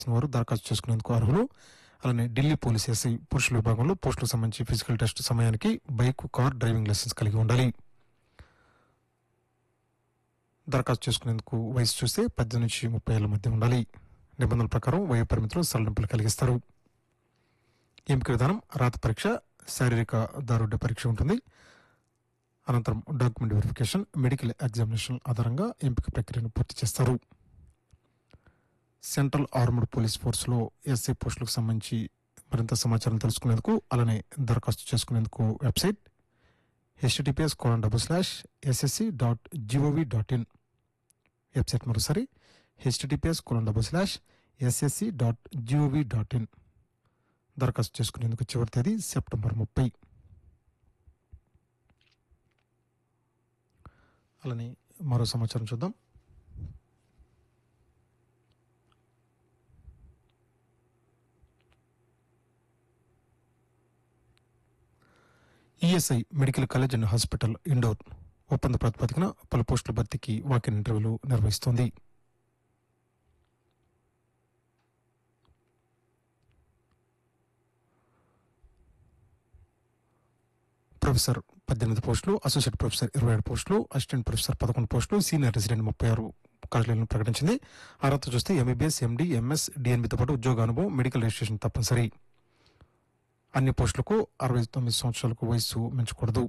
వారు దరఖాస్తు చేసుకునేందుకు అర్హులు అలానే ఢిల్లీ పోలీస్ ఎస్ఐ పురుషుల విభాగంలో పోస్టులకు సంబంధించి ఫిజికల్ టెస్ట్ సమయానికి బైక్ కార్ డ్రైవింగ్ లైసెన్స్ కలిగి ఉండాలి దరఖాస్తు చేసుకునేందుకు వయసు చూస్తే పద్దెనిమిది నుంచి ముప్పై ఏళ్ల మధ్య ఉండాలి నిబంధనల ప్రకారం వయో పరిమితులు సడలింపులు కలిగిస్తారు ఎంపిక విధానం రాత పరీక్ష శారీరక దారుఢ్య పరీక్ష ఉంటుంది అనంతరం డాక్యుమెంట్ వెరిఫికేషన్ మెడికల్ ఎగ్జామినేషన్ ఆధారంగా ఎంపిక ప్రక్రియను పూర్తి చేస్తారు సెంట్రల్ ఆర్మడ్ పోలీస్ ఫోర్స్లో ఎస్ఐ పోస్టులకు సంబంధించి మరింత సమాచారం తెలుసుకునేందుకు అలానే దరఖాస్తు చేసుకునేందుకు website HTTPS colon double slash SSC dot GOV dot in website మరోసారి HTTPS colon double slash SSC dot GOV dot in దరఖాస్తు చేసుకునేందుకు చివరి తేదీ సెప్టెంబర్ ముప్పై అలానే మరో సమాచారం చూద్దాం ESI medical college and hospital Indore ఒప్పంద ప్రాతిపదికన పలు పోస్టుల భర్తీకి వాకిన్ ఇంటర్వ్యూలు నిర్వహిస్తోంది ప్రొఫెసర్ పద్దెనిమిది పోస్టులు అసోసియేట్ ప్రొఫెసర్ ఇరవై ఏడు పోస్టులు అసిస్టెంట్ ప్రొఫెసర్ పదకొండు పోస్టులు సీనియర్ రెసిడెంట్ ముప్పై ఆరు ఖాళీలను ప్రకటించింది అర్హత చూస్తే ఎంబీబీఎస్ ఎండి ఎంఎస్ డిఎన్బితో పాటు ఉద్యోగ అనుభవం మెడికల్ రిజిస్ట్రేషన్ తప్పనిసరి అన్ని పోస్టులకు అరవై తొమ్మిది సంవత్సరాలకు వయస్సు మించకూడదు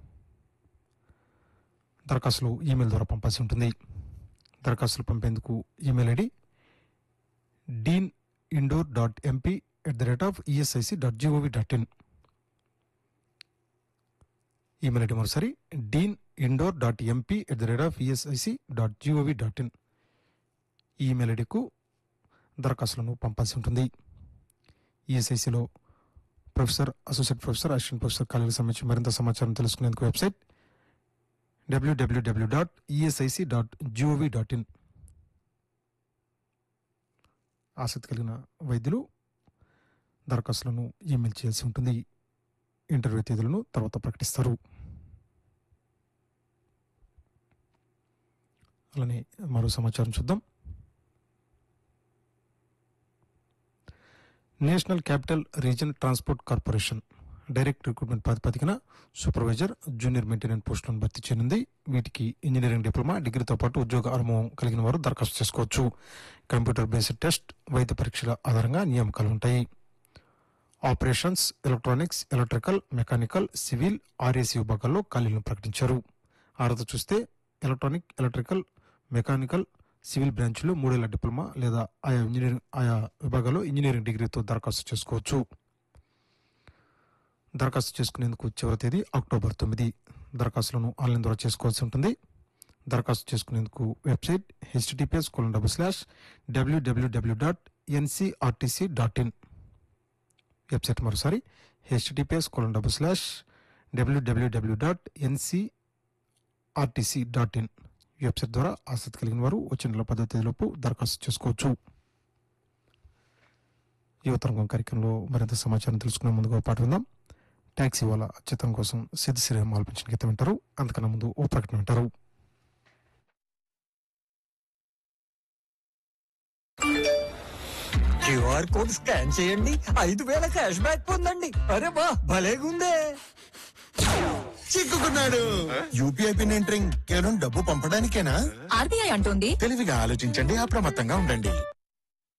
దరఖాస్తులు ఈమెయిల్ ద్వారా పంపాల్సి ఉంటుంది దరఖాస్తులు పంపేందుకు email ID dean Indore dot MP at the rate of ESIC dot GOV dot in email ID మరోసారి dean Indore dot MP at the rate of ESIC dot GOV dot in ఈ ఈమెయిల్ ఐడికు దరఖాస్తులను పంపాల్సి ఉంటుంది ఈఎస్ఐసిలో professor associate professor assistant professor ఖాళీలకు సంబంధించి మరింత సమాచారం తెలుసుకునేందుకు website WWW dot ESIC dot GOV dot in ఆసక్తి కలిగిన వైద్యులు దరఖాస్తులను ఈమెయిల్ చేయాల్సి ఉంటుంది ఇంటర్వ్యూ తేదీలను తర్వాత ప్రకటిస్తారు అలానే మరో సమాచారం చూద్దాం national capital region transport corporation direct recruitment ప్రాతిపదికన సూపర్వైజర్ జూనియర్ మెయింటెనెన్స్ పోస్టులను భర్తీ చేయనుంది వీటికి ఇంజనీరింగ్ డిప్లొమా డిగ్రీతో పాటు ఉద్యోగ అనుభవం కలిగిన వారు దరఖాస్తు చేసుకోవచ్చు కంప్యూటర్ బేస్డ్ టెస్ట్ వైద్య పరీక్షల ఆధారంగా నియామకాలు ఉంటాయి operations electronics electrical mechanical civil RAC విభాగాల్లో ఖాళీలను ప్రకటించారు అర్హత చూస్తే ఎలక్ట్రానిక్ ఎలక్ట్రికల్ మెకానికల్ సివిల్ బ్రాంచ్లో మూడేళ్ల డిప్లొమా లేదా ఆయా ఇంజనీరింగ్ ఆయా విభాగాల్లో ఇంజనీరింగ్ డిగ్రీతో దరఖాస్తు చేసుకోవచ్చు దరఖాస్తు చేసుకునేందుకు చివరి తేదీ అక్టోబర్ తొమ్మిది దరఖాస్తులను ఆన్లైన్ ద్వారా చేసుకోవాల్సి ఉంటుంది దరఖాస్తు చేసుకునేందుకు website HTTPS colon double slash WWW dot NCRTC dot in website మరోసారి HTTPS colon double slash WWW dot NCRTC dot in website ద్వారా ఆసక్తి కలిగిన వారు వచ్చే నెల పదో తేదీలోపు దరఖాస్తు చేసుకోవచ్చు యువతరంగం కార్యక్రమంలో మరింత సమాచారం తెలుసుకునే ముందుగా పాట విందాం ట్యాక్సీ వాళ్ళ చిత్రం కోసం సిద్ధ శ్రీరామ్ ఆలపించిన గీతం వింటారు అంతకన్నా ముందు ఓ ప్రకటన వింటారు క్యూఆర్ కోడ్ స్కాన్ చేయండి ఐదు వేల క్యాష్ బ్యాక్ పొందండి అరే వా భలేగుందే చిక్కుకున్నాడు యూపీఐ పిన్ ఎంటరింగ్ కేవలం డబ్బు పంపడానికేనా ఆర్బీఐ అంటోంది తెలివిగా ఆలోచించండి అప్రమత్తంగా ఉండండి